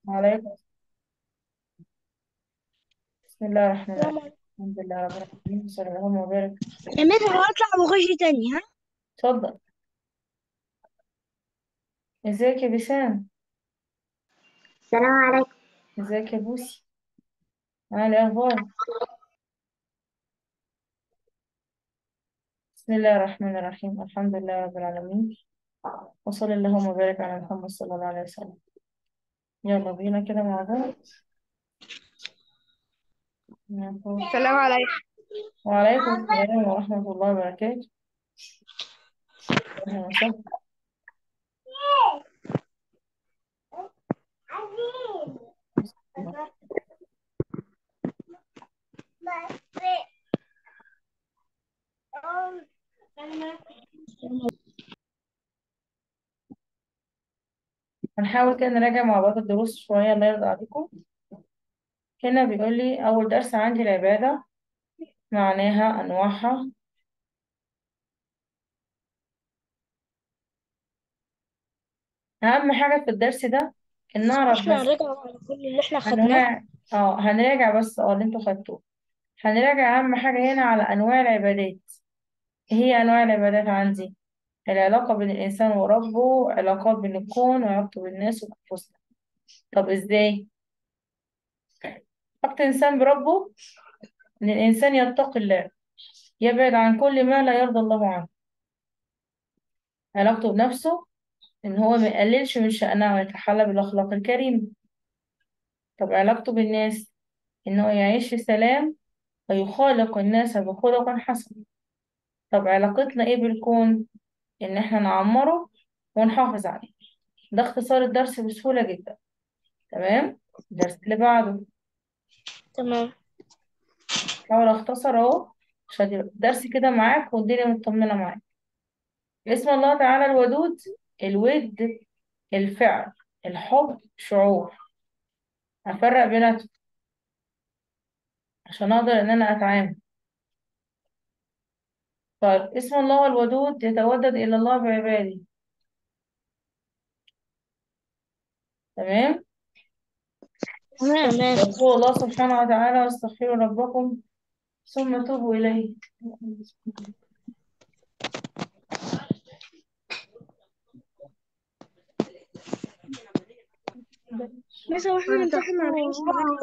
وعليكم بسم الله الرحمن السلام الرحيم عليكم الحمد لله رب العالمين صلى الله وبارك يا متر هطلع وأخش تاني ها اتفضل ازيك يا بسام السلام عليكم ازيك يا بوسي عامل ايه اخبارك بسم الله الرحمن الرحيم الحمد لله رب العالمين وصلى اللهم وبارك على محمد صلى الله عليه وسلم يلا بينا كده مع بعض نقول السلام عليكم وعليكم السلام ورحمة الله وبركاته أهلا وسهلا هنحاول كده نراجع مع بعض الدروس شوية الله يرضى عليكم هنا بيقول لي أول درس عندي العبادة معناها أنواعها أهم حاجة في الدرس ده إن نعرف احنا بس هنراجع على كل اللي احنا خدناه أنواع اه هنراجع بس اه اللي انتوا خدتوه هنراجع أهم حاجة هنا على أنواع العبادات إيه هي أنواع العبادات عندي العلاقة بين الإنسان وربه علاقات بين الكون وعلاقته بالناس وبأنفسنا طب إزاي؟ علاقة الإنسان بربه إن الإنسان يتقي الله يبعد عن كل ما لا يرضى الله عنه علاقته بنفسه إن هو ما يقللش من شأنها ويتحلى بالأخلاق الكريمة طب علاقته بالناس إن هو يعيش في سلام ويخالق الناس بخلق حسن طب علاقتنا إيه بالكون؟ إن إحنا نعمره ونحافظ عليه ده اختصار الدرس بسهولة جدا تمام الدرس اللي بعده تمام حاول اختصر اهو عشان يبقى الدرس كده معاك والدنيا مطمنة معاك اسم الله تعالى الودود الود الفعل الحب شعور هفرق بيناتهم عشان اقدر ان انا اتعامل طيب اسم الله الودود يتودد الى الله بعباده تمام تمام تمام يقول الله سبحانه وتعالى واستغفروا ربكم ثم توبوا اليه مثلا واحنا بنمتحن على الحس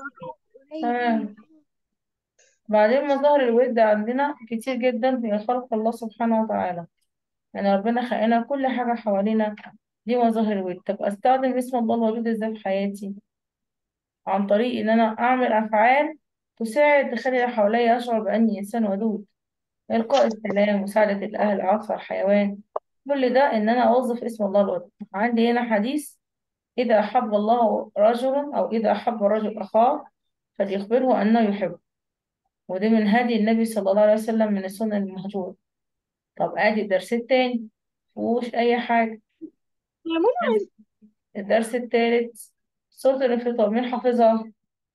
تمام بعدين مظاهر الود عندنا كتير جدا في خلق الله سبحانه وتعالى يعني ربنا خلقنا كل حاجة حوالينا دي مظاهر الود طب أستخدم اسم الله الودود إزاي في حياتي عن طريق إن أنا أعمل أفعال تساعد تخلي اللي حواليا يشعر بأني إنسان ودود إلقاء السلام مساعدة الأهل عطف الحيوان كل ده إن أنا أوظف اسم الله الودود عندي هنا حديث إذا أحب الله رجلا أو إذا أحب الرجل أخاه فليخبره أنه يحبه وده من هدي النبي صلى الله عليه وسلم من السنة المهجورة طب ادي الدرس التاني مفيهوش اي حاجة يا ماما الدرس التالت سورة الانفطار مين حافظها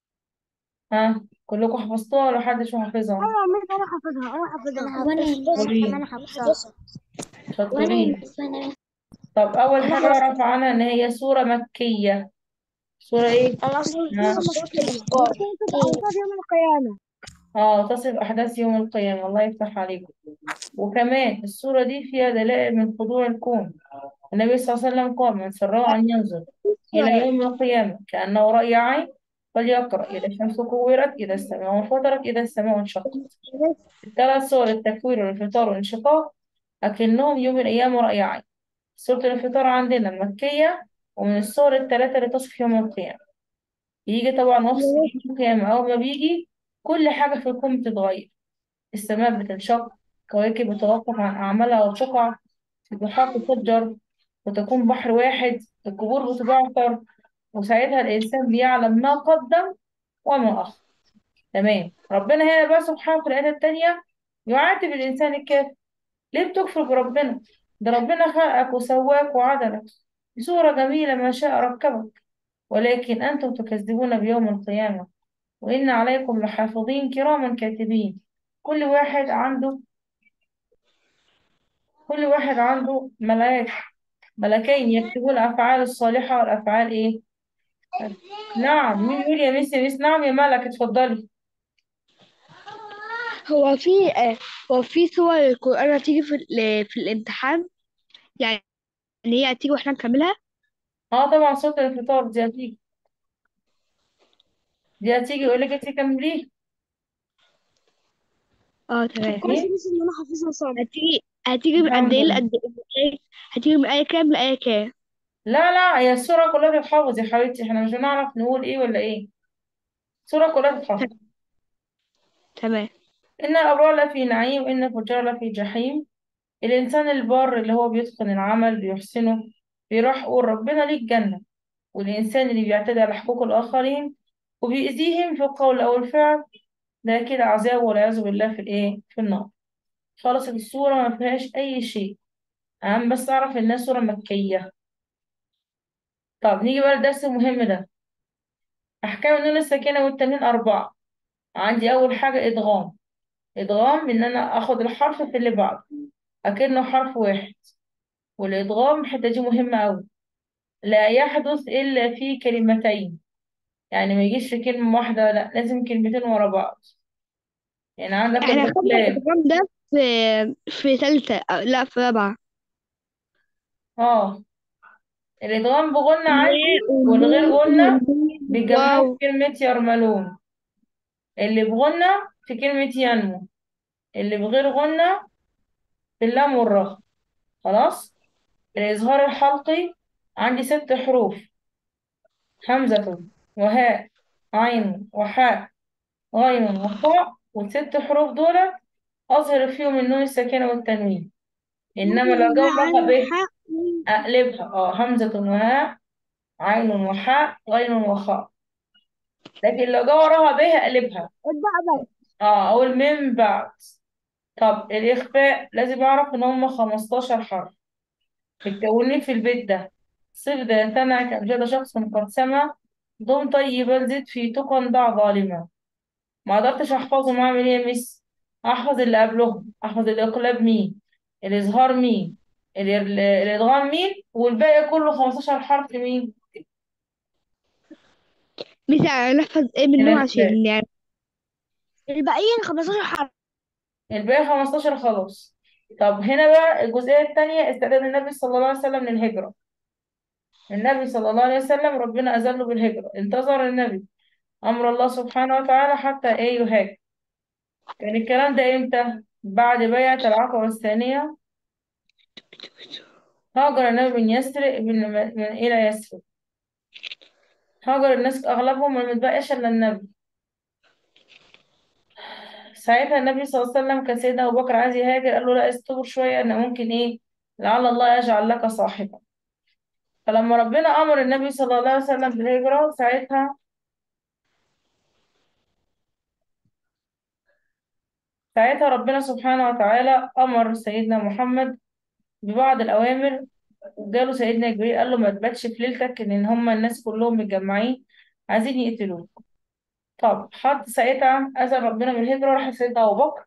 ها كلكم حفظتوها ولا محدش حافظها انا عملت انا حافظها انا حافظها وانا بس شطورين كمان حافظها وانا شطورين بس وانا طب اول انا حاجة حافظها اعرف عنها ان هي سورة مكية سورة ايه انا اصلا ها صوت الافكار يوم القيامة اه تصف احداث يوم القيامة الله يفتح عليكم وكمان السورة دي فيها دلائل من خضوع الكون النبي صلى الله عليه وسلم قال من سره أن ينظر إلى يوم القيامة كأنه رأي عين فليقرأ إذا الشمس كورت إذا السماء انفطرت إذا السماء انشقت الثلاث صور التكوير والانفطار والانشقاق أكنهم يوم القيامة رأي عين سورة الانفطار عندنا مكية ومن الصور الثلاثة اللي تصف يوم القيامة يجي طبعا وصف يوم القيامة أول ما بيجي كل حاجة في الكون بتتغير السماء بتنشق كواكب بتتوقف عن أعمالها وتقع البحار تفجر وتكون بحر واحد القبور بتبعثر وساعتها الإنسان بيعلم ما قدم وما أخر تمام ربنا هنا بقى سبحانه في الآية التانية يعاتب الإنسان الكافر ليه بتكفر بربنا ده ربنا خلقك وسواك وعدلك بصورة جميلة ما شاء ركبك ولكن أنتم تكذبون بيوم القيامة وإن عليكم لحافظين كراما كاتبين كل واحد عنده كل واحد عنده ملاك ملكين يكتبون الأفعال الصالحة والأفعال إيه نعم مين يقول يا ميس يا ميس نعم يا ملك اتفضلي هو في آه، هو في صور القرآن هتيجي في ال- في الامتحان يعني هي هتيجي واحنا نكملها اه طبعا صوت الفطار دي هتيجي دي هتيجي يقول لك انت كمليه اه تمام كويس بس ان انا حافظها صم هتيجي هتيجي من قد الحمد ايه لله لقد ايه هتيجي من آية كام لآية كام لا لا هي الصورة كلها تتحفظ يا حبيبتي احنا مش هنعرف نقول ايه ولا ايه الصورة كلها تتحفظ تمام إن الأبرار لفي نعيم وإن الفجار لفي جحيم الإنسان البار اللي هو بيتقن العمل بيحسنه بيروح يقول ربنا ليه الجنة والإنسان اللي بيعتدي على حقوق الآخرين وبيأذيهم في القول أو الفعل ده كده عذاب والعياذ بالله في الإيه في النار خلاص الصورة ما فيهاش أي شيء أهم بس أعرف إنها صورة مكية طب نيجي بقى للدرس المهم ده أحكام النون الساكنة والتنوين أربعة عندي أول حاجة إدغام إدغام إن أنا آخد الحرف في اللي بعده أكنه حرف واحد والإدغام الحتة دي مهمة أوي لا يحدث إلا في كلمتين يعني ما يجيش في كلمة واحدة لا لازم كلمتين ورا بعض يعني عندك احنا خدنا الإقلاب الإدغام ده في في ثالثة أو لا في رابعة اه الإدغام بغنى اللي عندي هي والغير والنون غنى والميم بيجمعوا في واو كلمة يرملون اللي بغنى في كلمة ينمو اللي بغير غنى في اللام والراء خلاص الإظهار الحلقي عندي ست حروف همزة وهاء عين وحاء غين وخاء والست حروف دول أظهر فيهم النون الساكنة والتنوين إنما لو جو لها به حق أقلبها اه همزة وهاء عين وحاء غين وخاء لكن لو جو وراها به أقلبها ابدأ بقى اه أقول من بعد طب الإخفاء لازم أعرف إن هم 15 حرف متكونين في البيت ده صف ده يمتنع كأمجاد شخص قد سمع ضم طيبا زد في تقى ضع ظالما ما قدرتش أحفظهم أعمل إيه يا مس أحفظ اللي قبلهم أحفظ الإقلاب مين الإظهار مين ال- ال- الإدغام مين والباقي كله 15 حرف مين مثلا نحفظ ايه منهم الإخفاء عشان يعني الباقيين 15 حرف الباقي 15 خلاص طب هنا بقى الجزئية التانية استعداد النبي صلى الله عليه وسلم للهجرة النبي صلى الله عليه وسلم ربنا أذله بالهجرة انتظر النبي أمر الله سبحانه وتعالى حتى إيه يهاجر كان الكلام ده إمتى؟ بعد بيعة العقبة الثانية هاجر النبي من يثرب من, من إلى يثرب هاجر الناس أغلبهم ما متبقاش إلا النبي ساعتها النبي صلى الله عليه وسلم كان سيدنا أبو بكر عايز يهاجر قال له لا استبر شوية أنا ممكن إيه لعل الله يجعل لك صاحبا فلما ربنا أمر النبي صلى الله عليه وسلم بالهجرة ساعتها ساعتها ربنا سبحانه وتعالى أمر سيدنا محمد ببعض الأوامر وجاله سيدنا جبريل قال له ما تباتش في ليلتك إن هما الناس كلهم متجمعين عايزين يقتلوك طب حط ساعتها أذن ربنا بالهجرة راح لسيدنا أبو بكر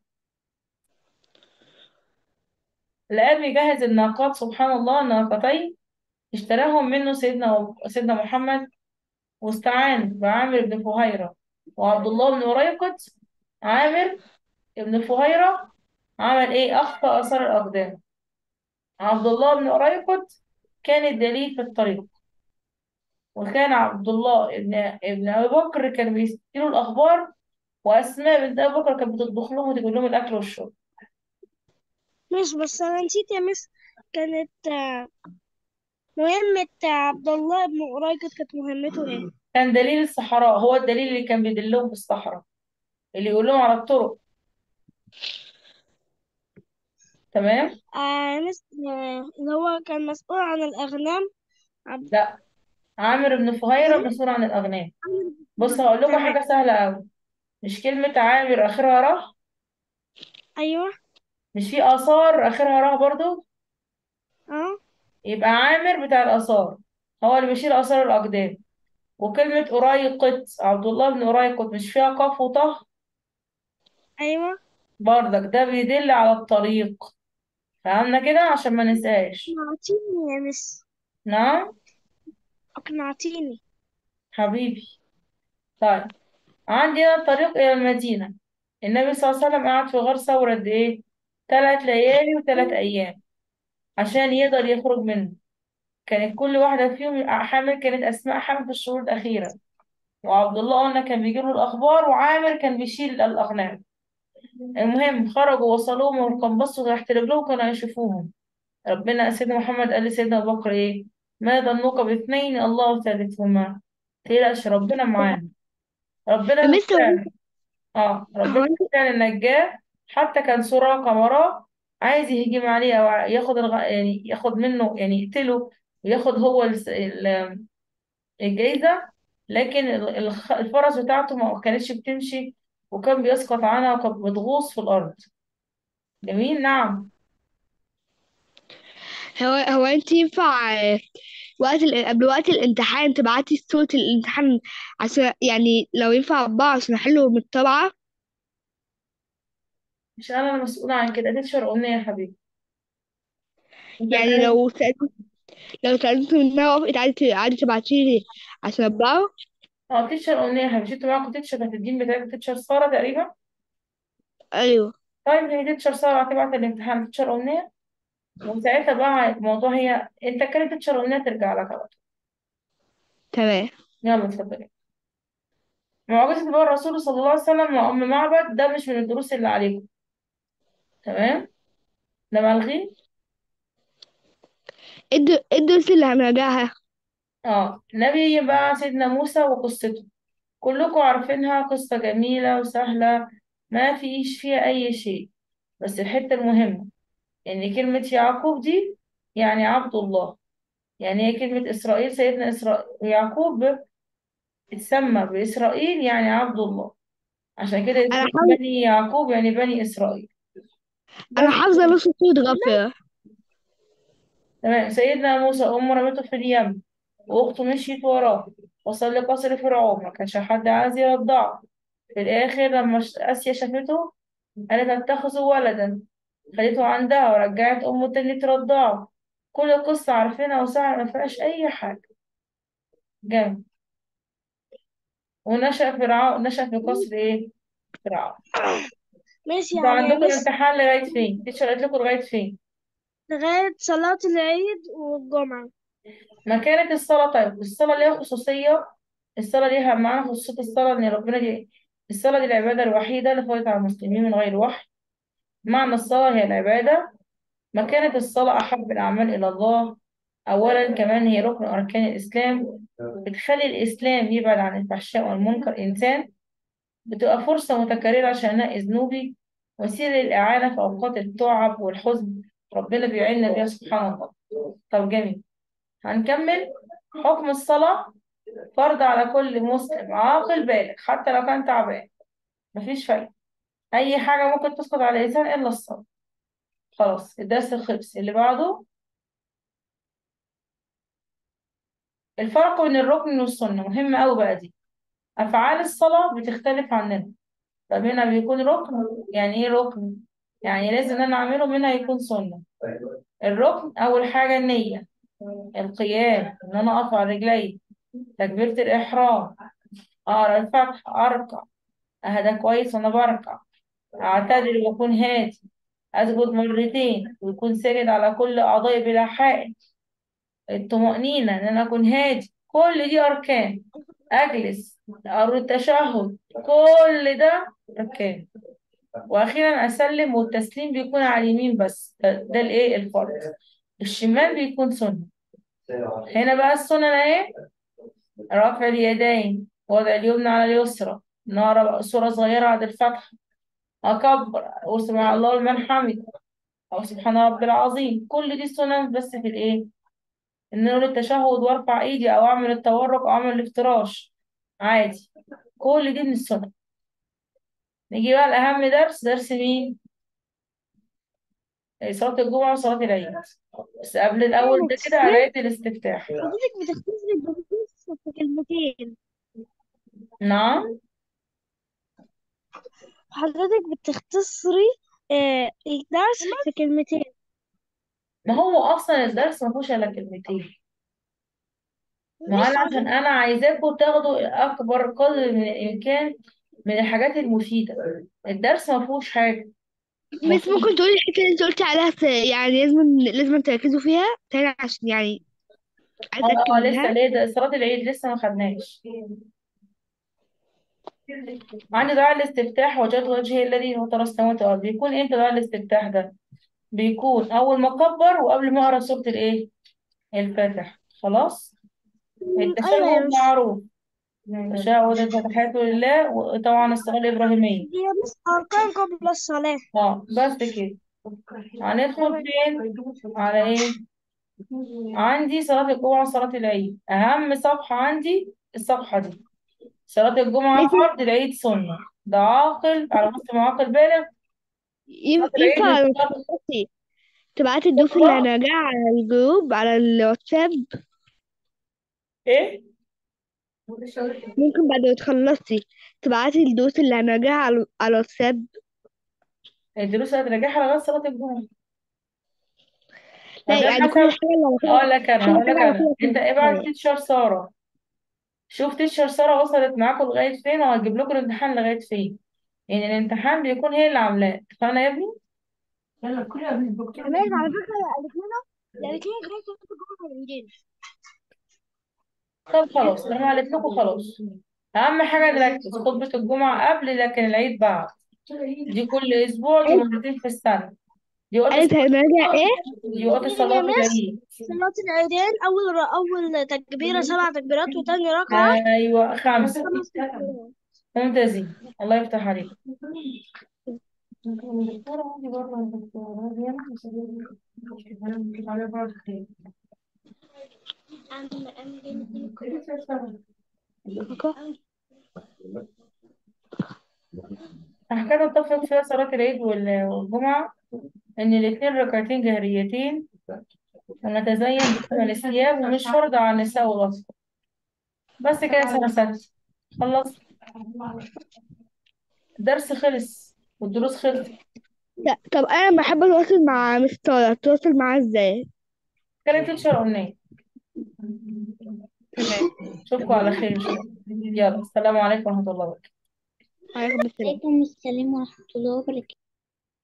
لقاه بيجهز الناقات سبحان الله ناقتين اشتراهم منه سيدنا أبو- سيدنا محمد واستعان بعامر بن فهيرة وعبد الله بن أريقط عامر بن فهيرة عمل إيه أخطأ أثر الأقدام عبد الله بن أريقط كان الدليل في الطريق وكان عبد الله ابن ابن أبي بكر كان بيستيروا الأخبار وأسماء بنت أبي بكر كانت بتطبخ لهم وتجيب لهم الأكل والشرب مش بس انا نسيت يا مس كانت آه، مهمة عبد الله بن قريقط كانت مهمته ايه؟ كان دليل الصحراء هو الدليل اللي كان بيدلهم في الصحراء اللي يقول لهم على الطرق تمام آه مس آه اللي هو كان مسؤول عن الأغنام عبد لا عامر بن فهيرة مسؤول عن الأغنام بص هقول لكم تمام حاجة سهلة أوي مش كلمة عامر آخرها ره أيوه مش في آثار آخرها ره برضو اه يبقى عامر بتاع الآثار هو اللي بيشيل آثار الأقدام وكلمة أريقط عبد الله بن أريقط مش فيها قاف وطه أيوه برضك ده بيدل على الطريق فهمنا كده عشان ما ننساش أقنعتيني يا مس نعم أقنعتيني حبيبي طيب عندي هنا الطريق إلى المدينة النبي صلى الله عليه وسلم قعد في غار ثور قد إيه؟ تلات ليالي وتلات أيام عشان يقدر يخرج منه كانت كل واحدة فيهم حامل كانت أسماء حامل في الشهور الأخيرة وعبد الله قلنا كان بيجيله الأخبار وعامر كان بيشيل الأغنام المهم خرجوا وصلوهم وكان بصوا تحت رجلهم كانوا هيشوفوهم ربنا سيدنا محمد قال لسيدنا أبو بكر إيه ما ظنك باثنين الله ثالثهما متقلقش ربنا معانا ربنا مستر بالفعل اه ربنا هو انت بالفعل نجاه حتى كان سراقة وراه عايز يهجم عليه أو ياخد الغ... يعني ياخد منه يعني يقتله وياخد هو الس- ال- الجايزة لكن ال- الخ- الفرس بتاعته ما كانتش بتمشي وكان بيسقط عنها وكانت بتغوص في الأرض جميل نعم هو هو انت ينفع آه، وقت ال... قبل وقت الامتحان تبعتي صورة الامتحان عشان يعني لو ينفع اطبعه عشان احله من الطبعة مش أنا المسؤولة عن كده دي شرقونية يا حبيبي انت يعني عايز لو سألت لو سألت منها وافقت عادي عادي تبعتيلي عشان اطبعه اه تيتشر أمنية يا حبيبتي انتوا معاكم تيتشر كانت الدين بتاعك تيتشر سارة تقريبا ايوه طيب هي تيتشر سارة هتبعت الامتحان تيتشر أمنية وساعتها بقى الموضوع هي انت كانت تيتشر أمنية ترجع لك على طول تمام يلا اتفضلي معجزة بقى الرسول صلى الله عليه وسلم مع أم معبد ده مش من الدروس اللي عليكم تمام ده ملغي ايه الد- إيه الدروس اللي هنراجعها اه نبي بقى سيدنا موسى وقصته كلكم عارفينها قصة جميلة وسهلة ما فيش فيها أي شيء بس الحتة المهمة إن كلمة يعقوب دي يعني عبد الله يعني هي كلمة إسرائيل سيدنا إسرائيل يعقوب اتسمى بإسرائيل يعني عبد الله عشان كده انا اسمه حافظ بني يعقوب يعني بني إسرائيل انا بس حافظة نص سورة غفرة تمام سيدنا موسى أمه رمته في اليم وأخته مشيت وراه وصل لقصر فرعون ما كانش حد عايز يرضعه في الآخر لما ش- آسيا شافته قالت اتخذوا ولدا خدته عندها ورجعت أمه تاني ترضعه كل القصة عارفينها وسهلة ما فيهاش أي حاجة جامد ونشأ فرعون نشأ في قصر إيه؟ فرعون ماشي انتوا يعني يا عندكم مس الامتحان لغاية فين؟ تيتشر قالت لكم لغاية فين؟ لغاية صلاة العيد والجمعة ما كانت الصلاة طيب الصلاة ليها خصوصية الصلاة ليها معنى خصوصية الصلاة إن ربنا دي الصلاة دي العبادة الوحيدة اللي فرضت على المسلمين من غير وحي معنى الصلاة هي العبادة مكانة الصلاة أحب الأعمال إلى الله أولا كمان هي ركن أركان الإسلام بتخلي الإسلام يبعد عن الفحشاء والمنكر إنسان بتبقى فرصة متكررة عشان أنقذ ذنوبي وسيلة للإعانة في أوقات التعب والحزن ربنا بيعيننا بيها سبحان الله طب جميل هنكمل حكم الصلاة فرض على كل مسلم عاقل بالغ حتى لو كان تعبان مفيش فايدة أي حاجة ممكن تسقط على الإنسان إلا الصلاة خلاص الدرس الخلص اللي بعده الفرق بين الركن والسنة مهم أوي بقى دي أفعال الصلاة بتختلف عننا طب هنا بيكون ركن يعني إيه ركن؟ يعني لازم إن أنا أعمله منها يكون سنة الركن أول حاجة النية القيام إن أنا أقف على رجلي تكبيرة الإحرام أقرأ الفاتحة أركع أهدى كويس وأنا بركع أعتدل وأكون هادي أسجد مرتين ويكون ساجد على كل أعضائي بلا حائل الطمأنينة إن أنا أكون هادي كل دي أركان أجلس أقرأ التشهد كل ده أركان وأخيرا أسلم والتسليم بيكون على اليمين بس ده, ده الإيه الفرض الشمال بيكون سنة هنا بقى السنة إيه رفع اليدين وضع اليمنى على اليسرى نقرأ سورة صغيرة بعد الفتح أكبر أقول سبحان الله لمن حمد أو سبحان ربي العظيم كل دي سنن بس في الإيه إن أقول التشهد وأرفع إيدي أو أعمل التورك أو أعمل الافتراش عادي كل دي من السنن نيجي بقى لأهم درس درس مين؟ صلاة الجمعة وصلاة العيد بس قبل الأول ده كده على يد الاستفتاح حضرتك بتختصري الدروس في كلمتين نعم حضرتك بتختصري آه الدرس في كلمتين ما هو أصلا الدرس ما فيهوش إلا كلمتين ما انا عشان انا عايزاكم تاخدوا اكبر قدر من الامكان من الحاجات المفيده الدرس ما فيهوش حاجه ما بس فيهوش ممكن تقولي الحتة اللي انت قلتي عليها ت- يعني لازم لازم تركزوا فيها تاني عشان يعني عايزة أتأكد اه لسه منها ليه ده صلاه العيد لسه ما خدناش عندي دعاء الاستفتاح وجهت وجهي الذي فطر السماوات والارض بيكون امتى دعاء الاستفتاح ده بيكون اول ما اكبر وقبل ما اقرا سوره الايه الفاتح خلاص أيوة يا التشهد مس معروف تشهد الفتحات لله وطبعا الصلاه الابراهيميه دي يا مس أركان قبل الصلاة اه بس كده هندخل فين على ايه عندي صلاة الجمعة وصلاة العيد أهم صفحة عندي الصفحة دي صلاة الجمعة لازم فرض العيد سنة ده عاقل على مسلم عاقل بالغ يم- صلاة العيد ينفع مش لو شرط تخلصي تبعتي الدروس اللي خطبة هنراجعها على الجروب على الواتساب إيه ممكن بعد ما تخلصي تبعتي الدروس اللي هنراجعها على على الواتساب الدروس هتراجعها لغاية صلاة الجمعة لا ده يعني كل حسب حاجة على كده هقول لك أنا كل هقول لك حاجة على أنا كده في أنت ابعت الامتحان تيتشر سارة شوف تيتشر سارة وصلت معاكم لغاية فين وهتجيب لكم الامتحان لغاية فين يعني الامتحان بيكون هي اللي عاملاه فاهمة يا ابني؟ يلا كل يا ابني الدكتور كمان على فكرة قالت لنا قالت لنا قراية صلاة الجمعة بالإنجيل طب خلاص لما قالت لكم خلاص اهم حاجه نركز خطبه الجمعه قبل لكن العيد بعد دي كل اسبوع دي قالت مرتين في السنه دي وقت قالت الصلاه هنراجع ايه دي وقت يا صلاه مس العيد صلاة العيدين أول ر- أول تكبيرة سبع تكبيرات وتاني ركعة ايوه خمسه خمس تكبيرات ممتازين الله يفتح عليك أحكام اتفق فيها صلاة العيد وال- والجمعة إن الاتنين ركعتين جهريتين ونتزين بأجمل الثياب ومش فرض على النساء والأطفال بس كده سنة سادسة خلص الدرس خلص والدروس خلصت لا، طب أنا بحب أتواصل مع مستر أتواصل معاه ازاي كلام تيتشر قلنا تمام اشوفكم على خير ان شاء الله يلا السلام عليكم ورحمة الله وبركاته عليكم السلام عليكم السلام ورحمة الله وبركاته